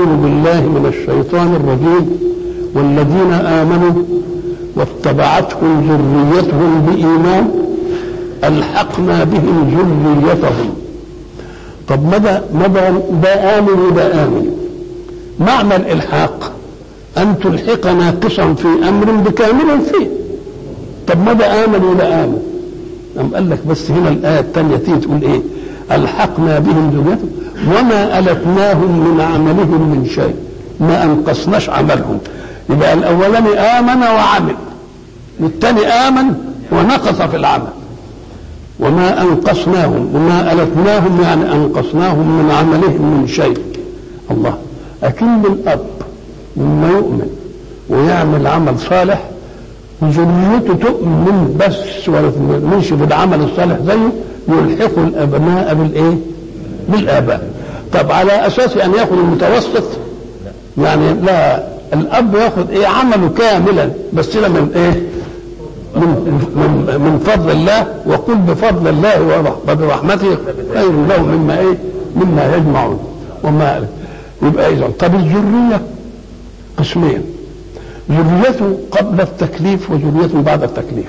أعوذ بالله من الشيطان الرجيم والذين آمنوا واتبعتهم ذريتهم بإيمان ألحقنا بهم ذريتهم طب ماذا ماذا ده آمن وده آمن معنى الإلحاق أن تلحق ناقصا في أمر بكامل فيه طب ماذا آمن وده آمن أم قال لك بس هنا الآية الثانية تيجي تقول إيه ألحقنا بهم ذريتهم وما ألتناهم من عملهم من شيء ما أنقصناش عملهم يبقى الأولاني آمن وعمل والثاني آمن ونقص في العمل وما أنقصناهم وما ألتناهم يعني أنقصناهم من عملهم من شيء الله أكن الأب لما يؤمن ويعمل عمل صالح وذريته تؤمن بس ولا تؤمنش بالعمل الصالح زيه يلحق الأبناء بالإيه؟ بالآباء طب على أساس أن يأخذ المتوسط يعني لا الأب يأخذ إيه عمله كاملا بس ده من إيه؟ من من من فضل الله وقل بفضل الله وبرحمته خير له مما ايه؟ مما يجمعون وما يبقى اذا طب الذريه قسمين ذريته قبل التكليف وذريته بعد التكليف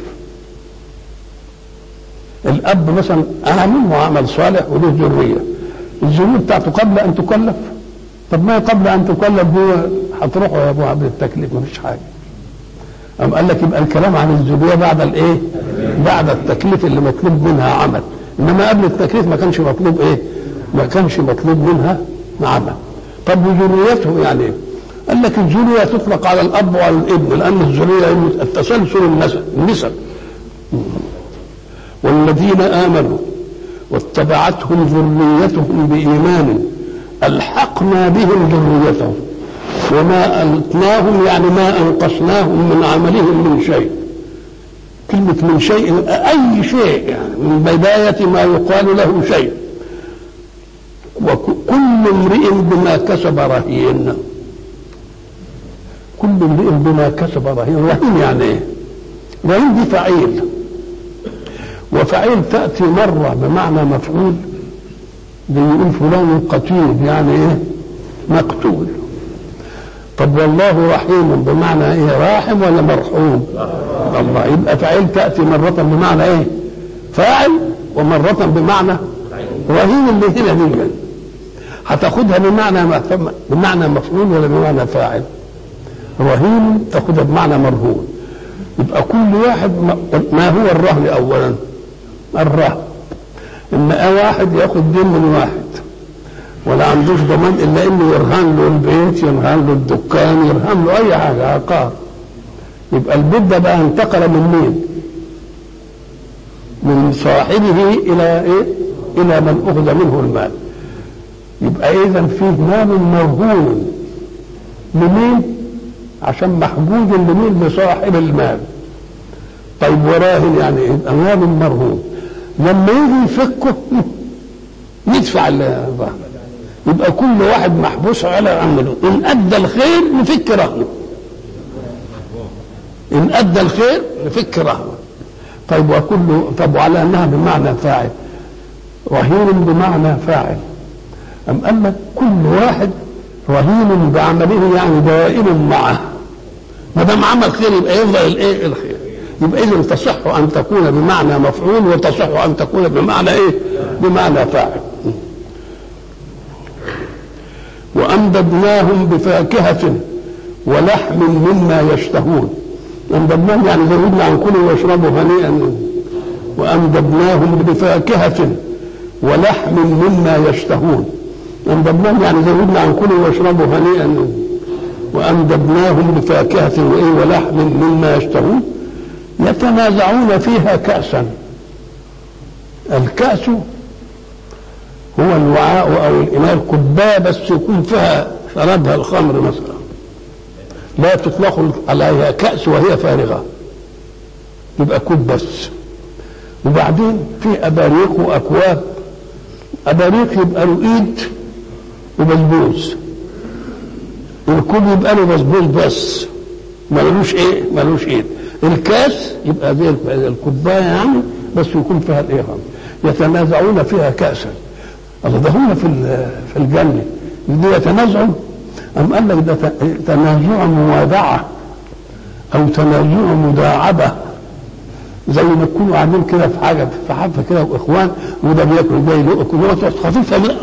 الاب مثلا عامل وعمل صالح وله ذريه الذريه بتاعته قبل ان تكلف طب ما قبل ان تكلف هو هتروحوا يا ابو عبد التكليف ما فيش حاجه أم قال لك يبقى الكلام عن الذريه بعد الايه؟ بعد التكليف اللي مطلوب منها عمل انما قبل التكليف ما كانش مطلوب ايه؟ ما كانش مطلوب منها عمل طب وذريته يعني ايه؟ قال لك الذريه تطلق على الاب وعلى الابن لان الذريه التسلسل النسب النسب والذين امنوا واتبعتهم ذريتهم بايمان الحقنا بهم ذريتهم وما ألتناهم يعني ما أنقصناهم من عملهم من شيء كلمة من شيء أي شيء يعني من بداية ما يقال له شيء وكل امرئ بما كسب رهين كل امرئ بما كسب رهين رهين يعني ايه رهين دي فعيل وفعيل تأتي مرة بمعنى مفعول زي يقول فلان قتيل يعني ايه مقتول طب والله رحيم بمعنى ايه راحم ولا مرحوم الله يبقى فعيل تأتي مرة بمعنى ايه فاعل ومرة بمعنى رهين اللي هنا دي هتاخدها بمعنى بمعنى مفعول ولا بمعنى فاعل رهين تاخدها بمعنى مرهون يبقى كل واحد ما هو الرهن اولا الرهن ان واحد ياخد دين من واحد ولا عندوش ضمان الا انه يرهن له البيت يرهن له الدكان يرهن له اي حاجه عقار يبقى البيت ده بقى انتقل من مين؟ من صاحبه الى ايه؟ الى من اخذ منه المال يبقى اذا فيه مال مرهون لمين؟ عشان محجوز لمين؟ لصاحب المال طيب وراهن يعني ايه؟ يبقى مال مرهون لما يجي يفكه يدفع الرهن يبقى كل واحد محبوس على عمله ان ادى الخير نفك رهنه ان ادى الخير نفك رهنه طيب وكل طب وعلى انها بمعنى فاعل رهين بمعنى فاعل ام قال لك كل واحد رهين بعمله يعني دائم معه ما دام عمل خير يبقى يفضل الايه الخير يبقى اذا تصح ان تكون بمعنى مفعول وتصح ان تكون بمعنى ايه بمعنى فاعل وأمددناهم بفاكهة ولحم مما يشتهون أمددناهم يعني زودنا عن كلوا واشربوا هنيئا وأمددناهم بفاكهة ولحم مما يشتهون أمددناهم يعني زودنا عن كلوا واشربوا هنيئا وأمددناهم بفاكهة وإيه ولحم مما يشتهون يتنازعون فيها كأسا الكأس هو الوعاء او الاناء الكبايه بس يكون فيها شربها الخمر مثلا لا تطلق عليها كأس وهي فارغة يبقى كوب بس وبعدين في أباريق وأكواب أباريق يبقى له إيد وبسبوس الكوب يبقى له بسبوس بس ملوش إيه ملوش إيد الكاس يبقى زي الكوباية يعني بس يكون فيها الإيه يتنازعون فيها كأسا الله ده هم في في الجنة دي يتنازعوا أم قال لك ده ت- تنازع موادعة أو تنازع مداعبة زي ما تكونوا قاعدين كده في حاجة في حفلة كده وإخوان وده بياكل ده يلق كل وقت خفيفة لا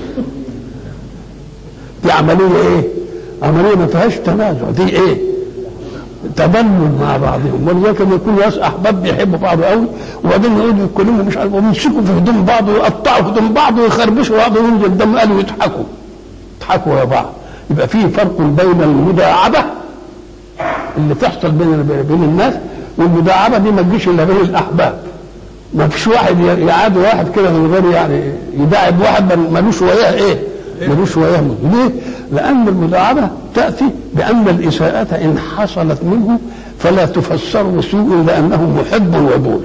دي عملية إيه؟ عملية ما فيهاش تنازع دي إيه؟ تبنوا مع بعضهم ولذلك لما يكون ناس احباب بيحبوا بعض قوي وبعدين يقعدوا يتكلموا مش عارف ويمسكوا في هدوم بعض ويقطعوا هدوم بعض ويخربشوا بعض وينزل دم قالوا يضحكوا يضحكوا يا بعض يبقى في فرق بين المداعبه اللي تحصل بين بين الناس والمداعبه دي ما تجيش الا بين الاحباب ما فيش واحد يعاد واحد كده من غير يعني يداعب واحد ملوش وياه ايه؟ ملوش وياه ليه؟ لأن المداعبة تأتي بأن الإساءة إن حصلت منه فلا تفسر بسوء لأنه محب ودود.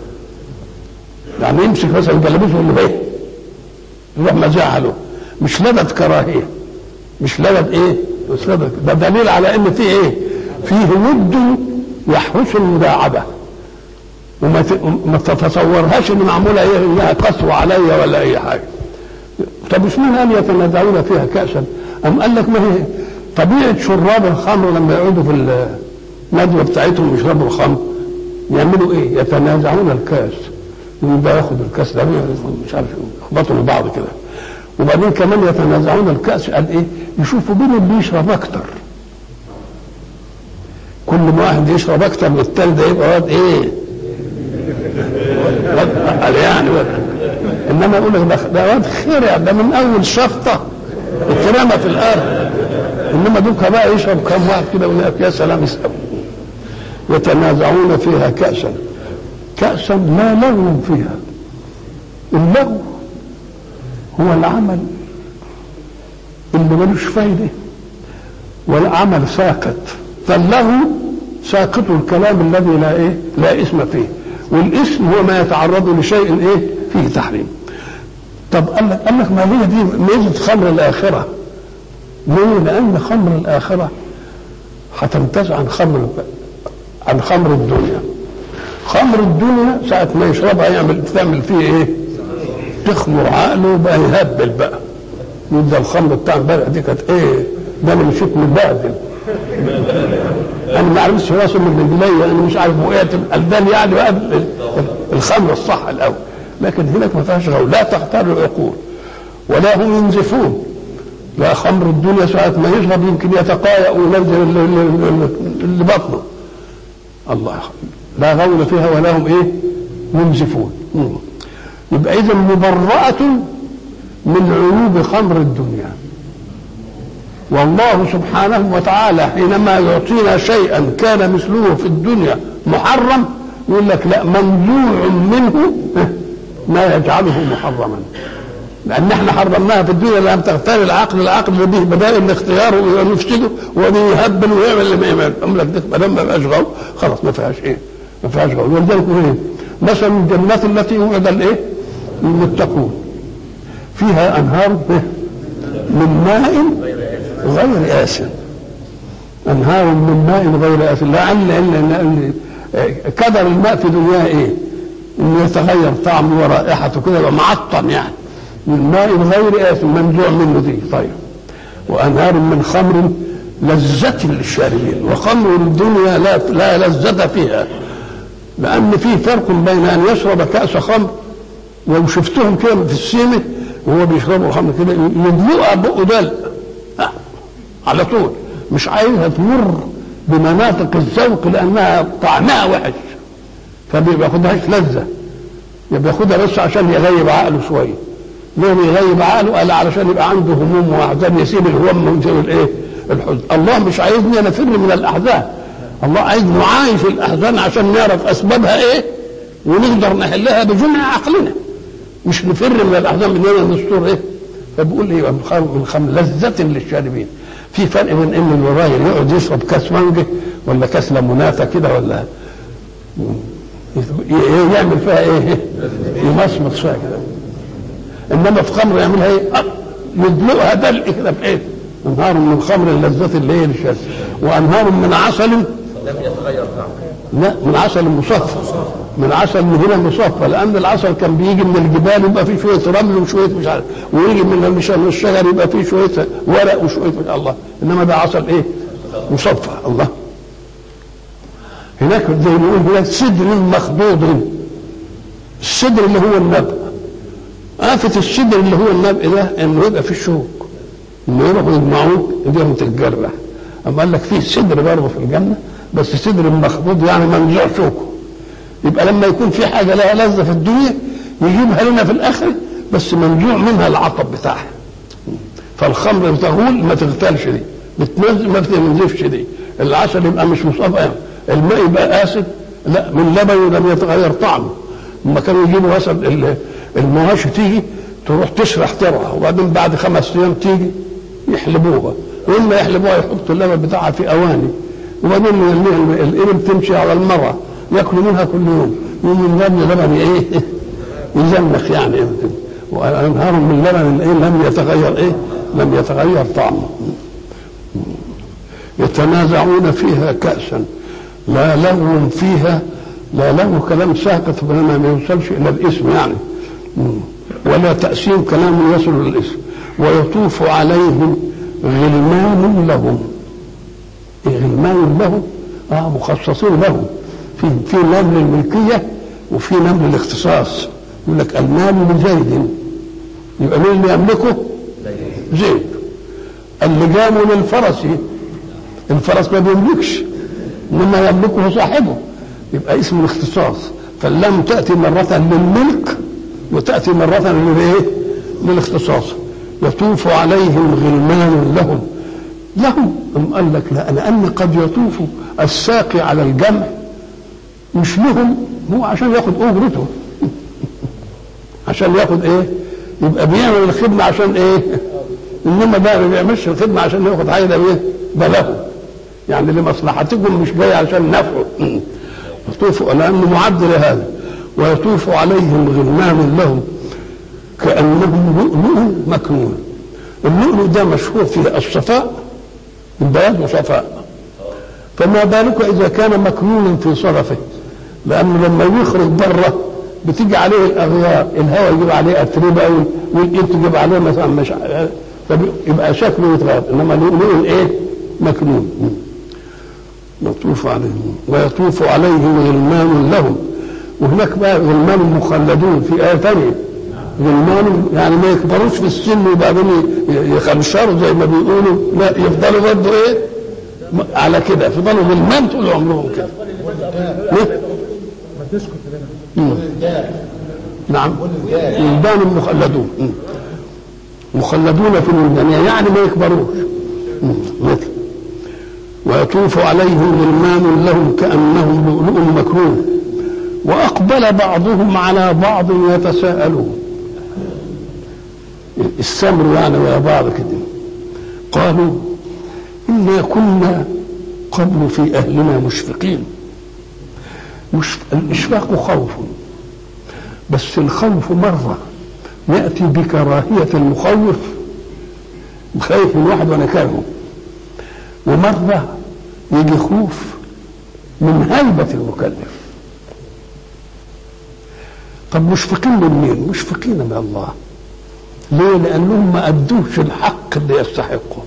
يعني يمسك مثلا جلبيته اللي بيه يروح مزعله مش لدد كراهية مش لدد إيه؟ مش لدد ده دليل على إن فيه إيه؟ فيه ود يحرس المداعبة. وما ت- ما تتصورهاش ان معموله ايه انها قسوه عليا ولا اي حاجه طب اشمعنى قال يتنازعون فيها كاسا ام قال لك ما هي طبيعه شراب الخمر لما يقعدوا في الندوه بتاعتهم يشربوا الخمر يعملوا ايه يتنازعون الكاس مين ده ياخد الكاس ده مش عارف يخبطوا لبعض كده وبعدين كمان يتنازعون الكاس قال ايه يشوفوا مين اللي يشرب اكتر كل ما واحد يشرب اكتر من التاني ده يبقى واد ايه قال يعني واد. انما يقول لك ده- ده واد خرع ده من اول شفطه اترمى في الارض انما دوكا بقى يشرب كم واحد كده ويقول لك يا سلام يسأل يتنازعون فيها كأسا كأسا لا لغو فيها اللغو هو العمل اللي ملوش فايده والعمل ساقط فاللغو ساقط الكلام الذي لا ايه لا اسم فيه والاسم هو ما يتعرض لشيء ايه فيه تحريم طب قال لك قال لك ما هي دي ميزه خمر الاخره ليه؟ لان خمر الاخره هتمتاز عن خمر عن خمر الدنيا خمر الدنيا ساعة ما يشربها يعمل تعمل فيه ايه؟ تخمر عقله بقى يهبل بقى يبدا الخمر بتاع امبارح دي كانت ايه؟ ده انا مشيت متبهدل انا ما عرفتش راسه من رجلي انا مش عارف وقعت القلبان يعني بقى ال- الخمر الصح الاول لكن هناك ما فيهاش غول لا تختار العقول ولا هم ينزفون لا خمر الدنيا ساعة ما يشرب يمكن يتقايأ وينزل ال- ال- ال- اللي بطنه الله لا غول فيها ولا هم ايه ينزفون مم. يبقى اذا مبرأة من عيوب خمر الدنيا والله سبحانه وتعالى حينما يعطينا شيئا كان مثله في الدنيا محرم يقول لك لا منزوع منه ما يجعله محرما لان احنا حرمناها في الدنيا لم تغتال العقل العقل به بدائل الاختيار ويفسده ويهبل ويعمل اللي ما يعمل يقول لك ده ما دام ما فيهاش غول خلاص ما فيهاش ايه ما فيهاش غول ولذلك يقول ايه مثل الجنات التي وعد الايه المتقون فيها انهار إيه؟ من ماء غير آسن انهار من ماء غير آسن لعل لأن كدر الماء في دنياه ايه؟ انه يتغير طعمه ورائحته كده يبقى معطن يعني من ماء غير آسن منزوع منه دي طيب وانهار من خمر لذة للشاربين وخمر الدنيا لا لا لذة فيها لأن في فرق بين أن يشرب كأس خمر لو شفتهم كده في السيمة وهو بيشربوا خمر كده يدلقها بقه دلق على طول مش عايزها تمر بمناطق الذوق لأنها طعمها وحش فبياخدهاش لذة بياخدها بس عشان يغيب عقله شوية ليه يغيب عقله قال علشان يبقى عنده هموم واحزان يسيب الهم ويسيب الايه الحزن الله مش عايزني نفر من الاحزان الله عايز نعايش الاحزان عشان نعرف اسبابها ايه ونقدر نحلها بجمع عقلنا مش نفر من الاحزان بدنا نستور ايه فبقول ايه من خمر من خمر لذة للشاربين في فرق بين ان الراجل يقعد يشرب كاس مانجا ولا كاس ليموناته كده ولا يعمل فيها ايه؟ يمصمص فيها كده انما في خمر يعملها ايه؟ يدلقها دلق كده في ايه؟ انهار من خمر اللذة اللي هي للشارب وانهار من عسل لم يتغير طعمه لا من عسل مصفى من عسل من هنا مصفى لان العسل كان بيجي من الجبال يبقى فيه شويه رمل وشويه مش عارف ويجي من من الشجر يبقى فيه شويه ورق وشويه الله انما ده عسل ايه؟ مصفى الله هناك زي ما يقول هناك سدر مخضوض السدر اللي هو النبأ آفة السدر اللي هو النبأ ده انه يبقى فيه شوك انه يروحوا يجمعوه ايديهم تتجرح اما قال لك فيه سدر برضه في الجنه بس سدر مخضوض يعني منزوع شوكه يبقى لما يكون في حاجه لها لذه في الدنيا يجيبها لنا في الاخره بس منزوع منها العطب بتاعها فالخمر تغول ما تغتالش دي بتنزل ما بتنزفش دي العسل يبقى مش مصفى الماء يبقى اسد لا من لبن لم يتغير طعمه لما كانوا يجيبوا مثلا المواشي تيجي تروح تشرح ترعى وبعدين بعد خمس ايام تيجي يحلبوها واما يحلبوها يحطوا اللبن بتاعها في اواني وبعدين الابل تمشي على المرة ياكلوا منها كل يوم يوم اللبن لبن ايه يزنخ يعني وانهار من لبن ايه لم يتغير ايه لم يتغير طعمه يتنازعون فيها كأسا لا لغو فيها لا لغو كلام ساقط بينما ما يوصلش الى الاسم يعني ولا تأسيم كلام يصل للاسم ويطوف عليهم غلمان لهم غلمان لهم اه مخصصين لهم في في نمل الملكيه وفي نمل الاختصاص يقول لك المال لزيد يبقى مين اللي يملكه؟ زيد اللجام للفرس الفرس ما بيملكش انما يملكه صاحبه يبقى اسم الاختصاص فاللام تاتي مره للملك وتاتي مره للايه؟ للاختصاص يطوف عليهم غلمان لهم لهم أم قال لك لا لأن قد يطوف الساقي على الجمع مش لهم هو عشان ياخد أجرته عشان ياخد إيه؟ يبقى بيعمل الخدمة عشان إيه؟ إنما ده ما بيعملش الخدمة عشان ياخد حاجة إيه؟ ده له يعني لمصلحتكم مش جاي عشان نفعه يطوف لأنه معد لهذا ويطوف عليهم غلمان لهم كأنهم لؤلؤ مكنون اللؤلؤ ده مشهور فيه الصفاء البياض وصفاء فما بالك اذا كان مكنونا في صرفه لانه لما يخرج بره بتيجي عليه الاغيار الهواء يجيب عليه اتربه والايد تجيب عليه مثلا مش يبقى شكله يتغير انما اللؤلؤ ايه مكنون يطوف عليهم ويطوف عليهم غلمان لهم وهناك بقى غلمان مخلدون في ايه ثانيه غلمان يعني ما يكبروش في السن وبعدين يخنشروا زي ما بيقولوا لا يفضلوا برضه ايه على كده يفضلوا غلمان طول عمرهم كده نعم ولدان مخلدون مخلدون في الولدان يعني ما يكبروش مثل ويطوف عليهم غلمان لهم كانهم لؤلؤ مكنون واقبل بعضهم على بعض يتساءلون السمر يعني ويا بعض كده قالوا إنا كنا قبل في أهلنا مشفقين مش الإشفاق خوف بس الخوف مرة يأتي بكراهية المخوف خايف من واحد وأنا كارهه ومرة يجي خوف من هيبة المكلف طب مشفقين من مين؟ مشفقين من الله ليه؟ لأنهم ما أدوش الحق اللي يستحقه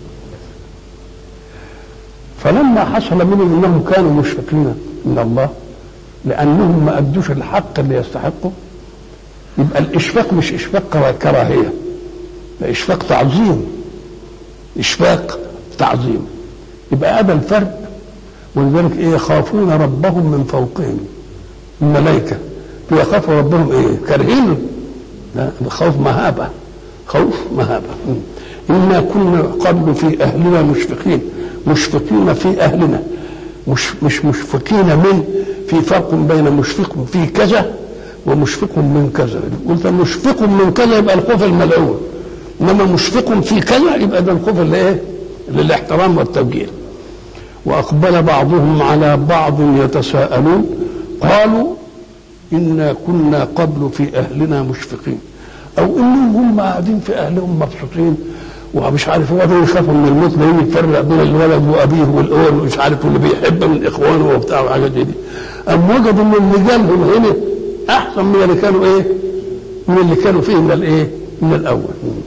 فلما حصل منهم أنهم كانوا مشفقين من الله لأنهم ما أدوش الحق اللي يستحقه يبقى الإشفاق مش إشفاق كراهية ده إشفاق تعظيم إشفاق تعظيم يبقى هذا الفرق ولذلك إيه يخافون ربهم من فوقهم الملائكة بيخافوا ربهم إيه كارهين لا خوف مهابة خوف مهابة إنا كنا قبل في أهلنا مشفقين مشفقين في أهلنا مش مش مشفقين من في فرق بين مشفق في كذا ومشفق من كذا قلت مشفق من كذا يبقى الخوف الملعون انما مشفق في كذا يبقى ده الخوف اللي ايه للاحترام والتوجيه واقبل بعضهم على بعض يتساءلون قالوا انا كنا قبل في اهلنا مشفقين او انهم هم قاعدين في اهلهم مبسوطين ومش عارف هو ده يخافوا من الموت لان يفرق بين الولد وابيه والأول ومش عارف واللي بيحب من اخوانه وبتاع وحاجات دي أم وجدوا ان اللي جالهم هنا احسن من اللي كانوا ايه؟ من اللي كانوا فيه من الايه؟ من الاول.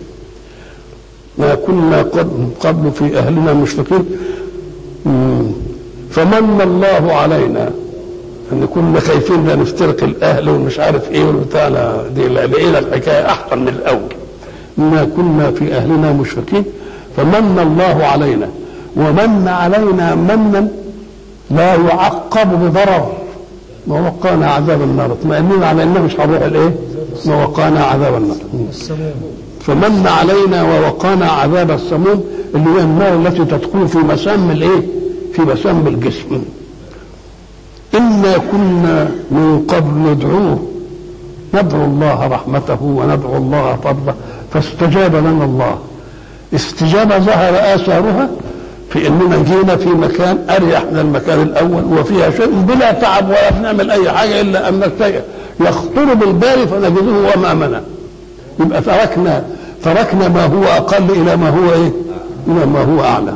ما كنا قبل في اهلنا مشركين فمن الله علينا ان كنا خايفين لا نفترق الاهل ومش عارف ايه والبتاع دي لقينا الحكايه احسن من الاول ما كنا في اهلنا مشركين فمن الله علينا ومن علينا منا لا يعقب بضرر ووقانا عذاب النار اطمئنين على انه مش هنروح الايه؟ ووقانا عذاب النار فمن علينا ووقانا عذاب السموم اللي هي النار التي تدخل في مسام الايه؟ في مسام الجسم إنا كنا من قبل ندعوه ندعو الله رحمته وندعو الله فضله فاستجاب لنا الله استجابة ظهر آثارها في اننا جينا في مكان اريح من المكان الاول وفيها شيء بلا تعب ولا بنعمل اي حاجه الا ان الشيء يخطر بالبال فنجده امامنا يبقى تركنا تركنا ما هو اقل الى ما هو ايه؟ الى ما هو اعلى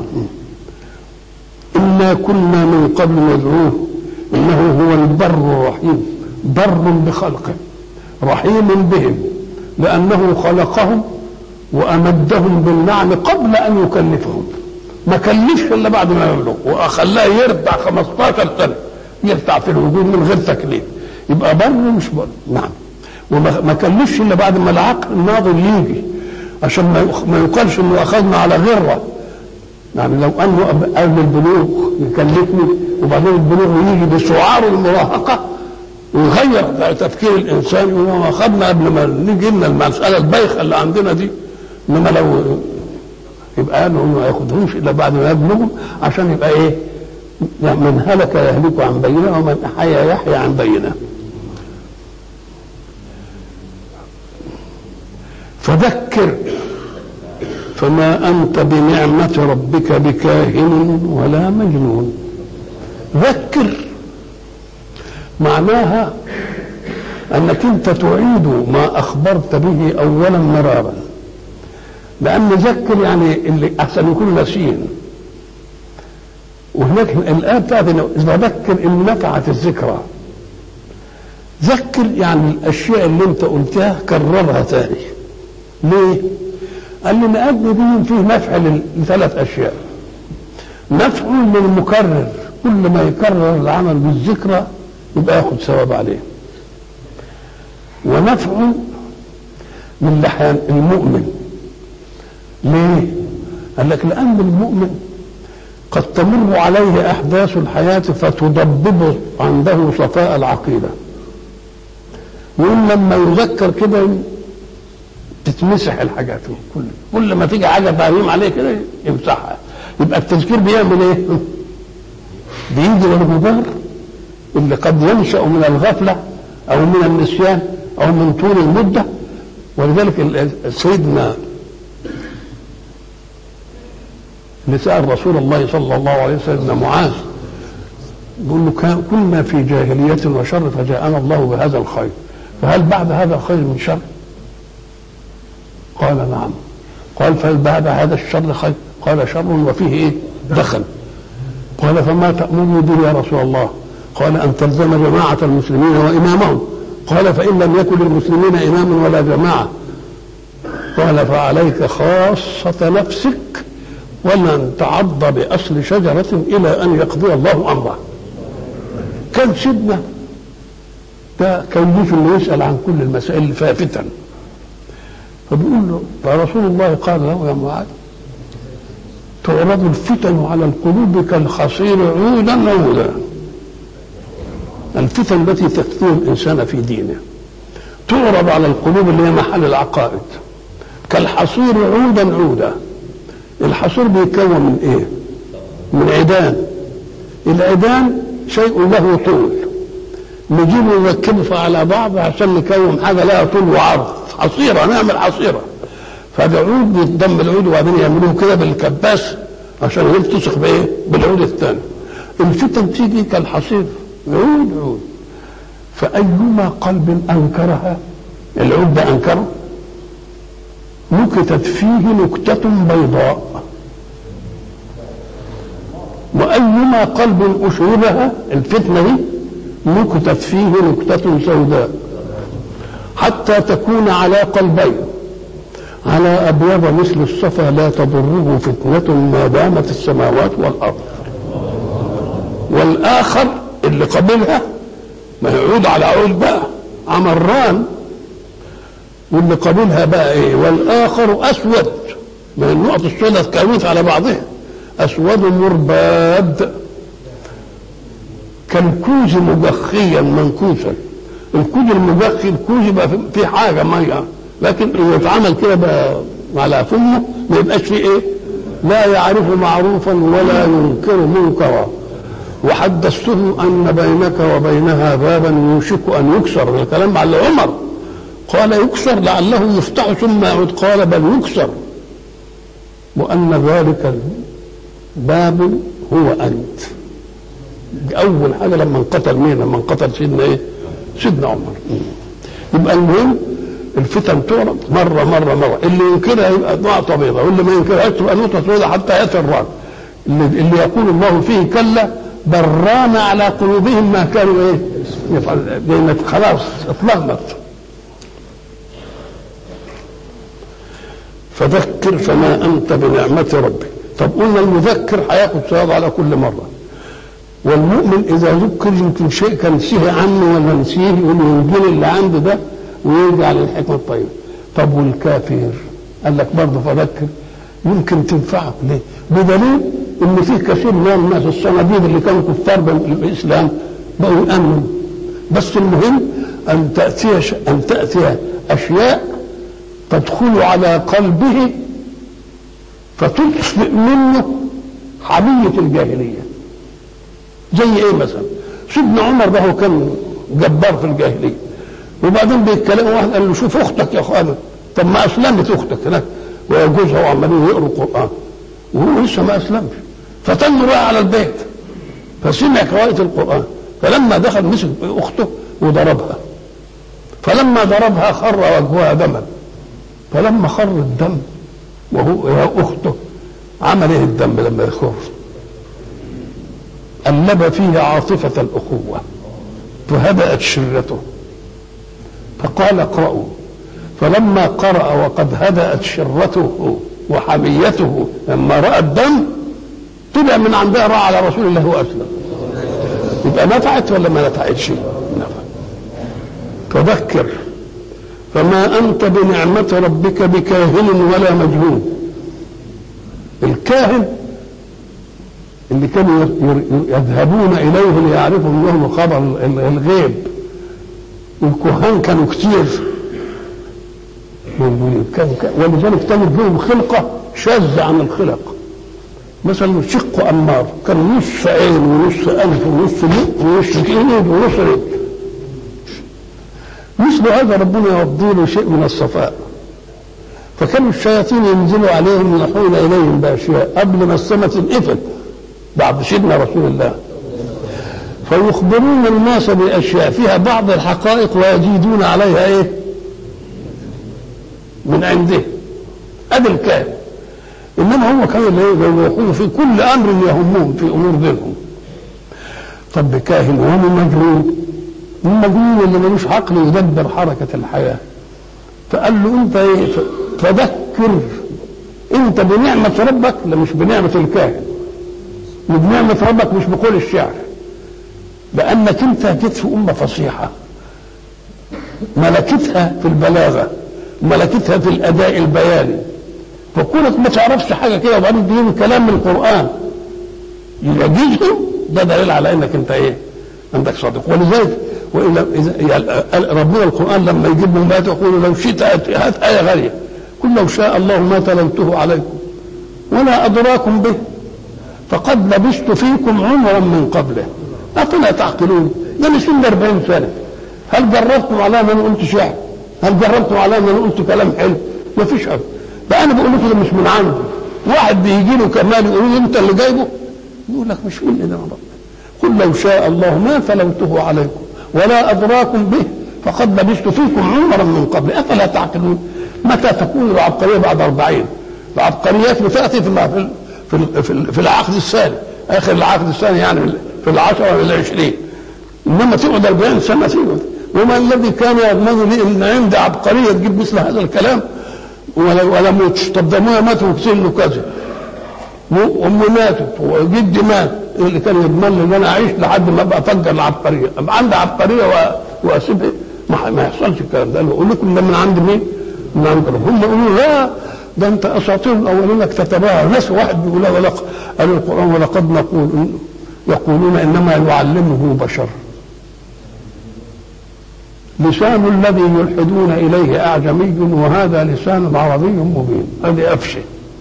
انا كنا من قبل ندعوه انه هو البر الرحيم بر بخلقه رحيم بهم لانه خلقهم وامدهم بالنعم قبل ان يكلفهم ما كلفش الا بعد ما يبلغ وخلاه يرتع 15 سنه يرتع في الوجود من غير تكليف يبقى بر مش بر نعم وما كلفش الا بعد ما العقل الناظر يجي عشان ما يقالش انه اخذنا على غره يعني لو انه قبل البلوغ يكلفني وبعدين البلوغ يجي بشعار المراهقه ويغير تفكير الانسان وما اخذنا قبل ما نيجي لنا المساله البايخه اللي عندنا دي انما لو يبقى قالوا ما ياخذهمش الا بعد ما يبلغوا عشان يبقى ايه؟ من هلك يهلك عن بينه ومن حيا يحيى عن بينه. فذكر فما انت بنعمه ربك بكاهن ولا مجنون. ذكر معناها انك انت تعيد ما اخبرت به اولا مرارا لان ذكر يعني اللي احسن يكون ناسيين وهناك الايه بتاعت اذا ذكر ان نفعت الذكرى ذكر يعني الاشياء اللي انت قلتها كررها تاني ليه؟ قال لي لان دي فيه نفع لثلاث اشياء نفع للمكرر كل ما يكرر العمل بالذكرى يبقى ياخد ثواب عليه ونفع من لحيان المؤمن ليه؟ قال لك لأن المؤمن قد تمر عليه أحداث الحياة فتضبب عنده صفاء العقيدة يقول لما يذكر كده تتمسح الحاجات كل كل ما تيجي حاجة تعليم عليه كده يمسحها يبقى التذكير بيعمل ايه؟ بيجي للغبار اللي قد ينشأ من الغفلة أو من النسيان أو من طول المدة ولذلك سيدنا اللي سأل رسول الله صلى الله عليه وسلم معاذ يقول له كنا في جاهلية وشر فجاءنا الله بهذا الخير فهل بعد هذا الخير من شر؟ قال نعم قال فهل بعد هذا الشر خير؟ قال شر وفيه ايه؟ دخل قال فما تأمرني به يا رسول الله؟ قال أن تلزم جماعة المسلمين وإمامهم قال فإن لم يكن للمسلمين إمام ولا جماعة قال فعليك خاصة نفسك ولن تعض بأصل شجرة إلى أن يقضي الله أمره كان سيدنا ده كيف انه يسأل عن كل المسائل اللي فيها فتن فبيقول له فرسول الله قال له يا معاذ تعرض الفتن على القلوب كالخصير عودا عودا الفتن التي تفتن الانسان في دينه تعرض على القلوب اللي هي محل العقائد كالحصير عودا عودا الحصير بيتكون من ايه من عيدان العيدان شيء له طول نجيبه نركبه على بعض عشان نكون حاجه لها طول وعرض حصيره نعمل حصيره فالعود بيتضم العود وبعدين يعملوه كده بالكباس عشان يلتصق بايه؟ بالعود الثاني. الفتن تيجي كالحصير عود عود فأيما قلب أنكرها العود ده أنكره نكتت فيه نكتة بيضاء وأيما قلب أشربها الفتنة دي نكتت فيه نكتة سوداء حتى تكون على قلبين على أبيض مثل الصفا لا تضره فتنة ما دامت السماوات والأرض والآخر اللي قبلها ما يعود على عود بقى عمران واللي قبلها بقى ايه والآخر أسود ما النقط السوداء اتكونت على بعضها أسود مرباد كالكوز مجخيا منكوسا الكوز المجخي الكوز يبقى في حاجة مية لكن إذا اتعمل كده بقى على فمه ما يبقاش فيه إيه؟ لا يعرف معروفا ولا ينكر منكرا وحدثته أن بينك وبينها بابا يوشك أن يكسر الكلام على عمر قال يكسر لعله يفتح ثم يعود قال بل يكسر وأن ذلك الباب هو أنت أول حاجة لما انقتل مين لما انقتل سيدنا إيه سيدنا عمر يبقى المهم الفتن تعرض مرة مرة مرة اللي ينكرها يبقى نقطة بيضاء واللي ما ينكرهاش تبقى نقطة سوداء حتى يأتي الران اللي, اللي يقول الله فيه كلا بران على قلوبهم ما كانوا ايه يفعل لان خلاص اتلغمت فذكر فما انت بنعمه ربك طب قلنا المذكر هياخد ثواب على كل مره والمؤمن اذا ذكر يمكن شيء كان نسيه عنه ولا نسيه يقول ينجل اللي عنده ده ويرجع للحكمه الطيبه طب والكافر قال لك برضه فذكر يمكن تنفعك ليه؟ بدليل ان في كثير من الناس الصناديد اللي كانوا كفار بالاسلام بقوا يامنوا بس المهم ان تاتي ان تاتي اشياء تدخل على قلبه فتطفئ منه حمية الجاهلية زي ايه مثلا سيدنا عمر ده هو كان جبار في الجاهلية وبعدين بيتكلموا واحد قال له شوف اختك يا خالد طب ما اسلمت اختك هناك وجوزها وعمالين يقروا القران وهو لسه ما اسلمش فتم بقى على البيت فسمع قراءة القرآن فلما دخل مسك أخته وضربها فلما ضربها خر وجهها دما فلما خر الدم وهو يا أخته عمل ايه الدم لما يخر قلب فيه عاطفة الأخوة فهدأت شرته فقال اقرأوا فلما قرأ وقد هدأت شرته وحميته لما رأى الدم طلع من عندها راح على رسول الله واسلم يبقى نفعت ولا ما نفعتش نفعت فذكر فما انت بنعمه ربك بكاهن ولا مجنون الكاهن اللي كانوا يذهبون اليه ليعرفوا منهم خبر الغيب الكهان كانوا كتير ولذلك تجد لهم خلقه شاذه عن الخلق مثلا شق أمار كان نص عين ونص أنف ونص بق ونص إيد ونص رجل مثل هذا ربنا يفضي له شيء من الصفاء فكانوا الشياطين ينزلوا عليهم يلحون إليهم بأشياء قبل ما السماء تنقفل بعد سيدنا رسول الله فيخبرون الناس بأشياء فيها بعض الحقائق ويزيدون عليها إيه من عنده أدي الكاهن انما هو كان يقول في كل امر يهمهم في امور دينهم طب كاهن وهو مجنون المجنون اللي ملوش عقل يدبر حركه الحياه فقال له انت ايه فذكر انت بنعمه ربك لا مش بنعمه الكاهن بنعمه ربك مش بقول الشعر لانك انت جيت في امه فصيحه ملكتها في البلاغه ملكتها في الاداء البياني فكونك ما تعرفش حاجه كده وبعدين تجيب كلام من القران يعجزهم ده دليل على انك انت ايه؟ عندك صادق ولذلك والا اذا ربنا القران لما يجيب من بيت يقول لو شئت هات ايه غاليه قل لو شاء الله ما تلوته عليكم ولا ادراكم به فقد لبثت فيكم عمرا من قبله افلا تعقلون ده مش من 40 سنه هل جربتم على من قلت شعر؟ هل جربتم على من قلت كلام حلو؟ ما فيش ابدا ده انا بقول لكم ده مش من عندي واحد بيجي له كمال يقول له انت اللي جايبه يقول لك مش مني ده رب قل لو شاء الله ما تلوته عليكم ولا ادراكم به فقد لبثت فيكم عمرا من قبل افلا تعقلون متى تكون العبقريه بعد أربعين العبقريات بتاتي في ال- في ال- في ال- في العقد الثاني اخر العقد الثاني يعني في العشره ولا العشرين انما تقعد 40 سنه تقعد وما الذي كان يضمن لي ان عندي عبقريه تجيب مثل هذا الكلام ولا ولا موتش طب ده ابويا مات وسنه كذا وامي ماتت وجدي مات إيه اللي كان يضمن لي ان انا اعيش لحد ما ابقى افجر العبقريه ابقى عندي عبقريه و- واسيبها ما, ما يحصلش الكلام ده اقول لكم ده من عند مين؟ من عند ربنا هم يقولوا لا ده انت اساطير الاولين اكتتبها ناس واحد بيقول له ولق قال القران ولقد نقول يقولون انما يعلمه بشر لسان الذي يلحدون اليه اعجمي وهذا لسان عربي مبين هذه افشه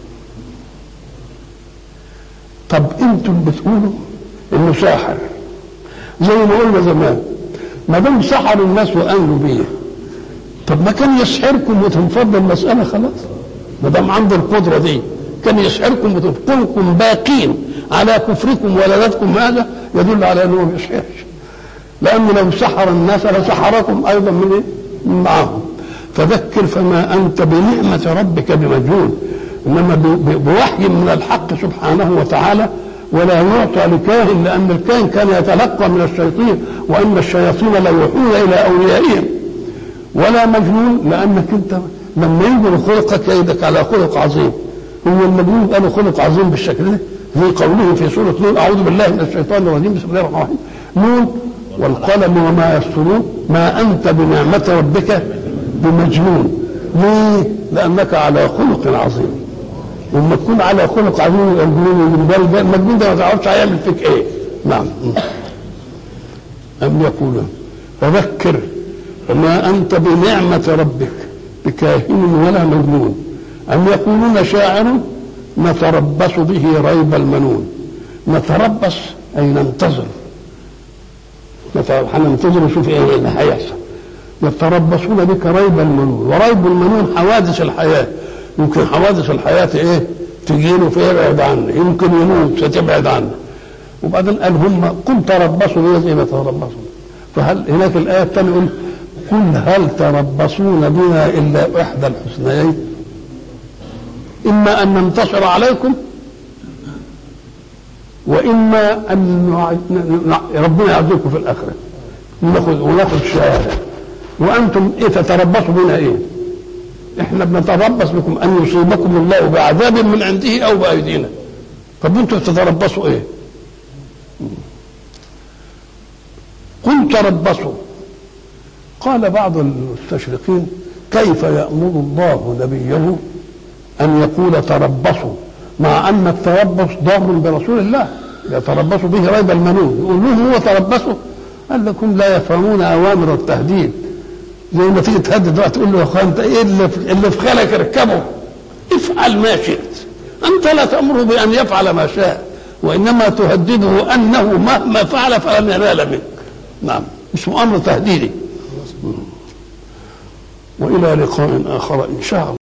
طب انتم بتقولوا انه ساحر زي ما قلنا زمان ما دام سحر الناس وامنوا بيه طب ما كان يسحركم وتنفض المساله خلاص ما دام عنده القدره دي كان يسحركم وتكونكم باقين على كفركم ولدتكم هذا يدل على انه ما بيسحرش لانه لو سحر الناس لسحركم ايضا من إيه؟ من معهم فذكر فما انت بنعمه ربك بمجنون انما ب- ب- بوحي من الحق سبحانه وتعالى ولا يعطى لكاهن لان الكاهن كان يتلقى من الشياطين وان الشياطين ليوحون الى اوليائهم ولا مجنون لانك انت لما يجبر خلقك يدك على خلق عظيم هو المجنون قال خلق عظيم بالشكل ده زي قوله في سوره نون اعوذ بالله من الشيطان الرجيم بسم الله الرحمن الرحيم نون والقلم وما يسطرون ما انت بنعمه ربك بمجنون ليه؟ لانك على خلق عظيم وما تكون على خلق عظيم يبقى المجنون يقول ده المجنون ده ما تعرفش هيعمل فيك ايه نعم أم يقولون فذكر وما أنت بنعمة ربك بكاهن ولا مجنون أم يقولون شاعر نتربص به ريب المنون نتربص أي ننتظر نت- هننتظر نشوف ايه اللي هيحصل يتربصون بك ريب المنون وريب المنون حوادث الحياة يمكن حوادث الحياة ايه تجيله فيبعد عنه يمكن يموت فتبعد عنه وبعدين قال هم قل تربصوا بنا زي ما تربصوا فهل هناك الآية الثانية يقول قل هل تربصون بنا إلا إحدى الحسنيين إما أن ننتصر عليكم وإما أن نع- نع- ربنا يعذبكم في الآخرة وناخذ وناخذ شهادة وأنتم إيه تتربصوا بنا إيه؟ إحنا بنتربص بكم أن يصيبكم الله بعذاب من عنده أو بأيدينا طب أنتم تتربصوا إيه؟ قل تربصوا قال بعض المستشرقين كيف يأمر الله نبيه أن يقول تربصوا مع أن التربص ضار برسول الله يتربص به ريب المنون يقول لهم هو تربصوا قال لكم لا يفهمون أوامر التهديد زي ما تيجي تهدد بقى تقول له يا اخوان انت ايه اللي في, اللي في خيالك اركبه افعل ما شئت انت لا تامره بان يفعل ما شاء وانما تهدده انه مهما فعل فلن ينال منك نعم اسمه امر تهديدي والى لقاء اخر ان شاء الله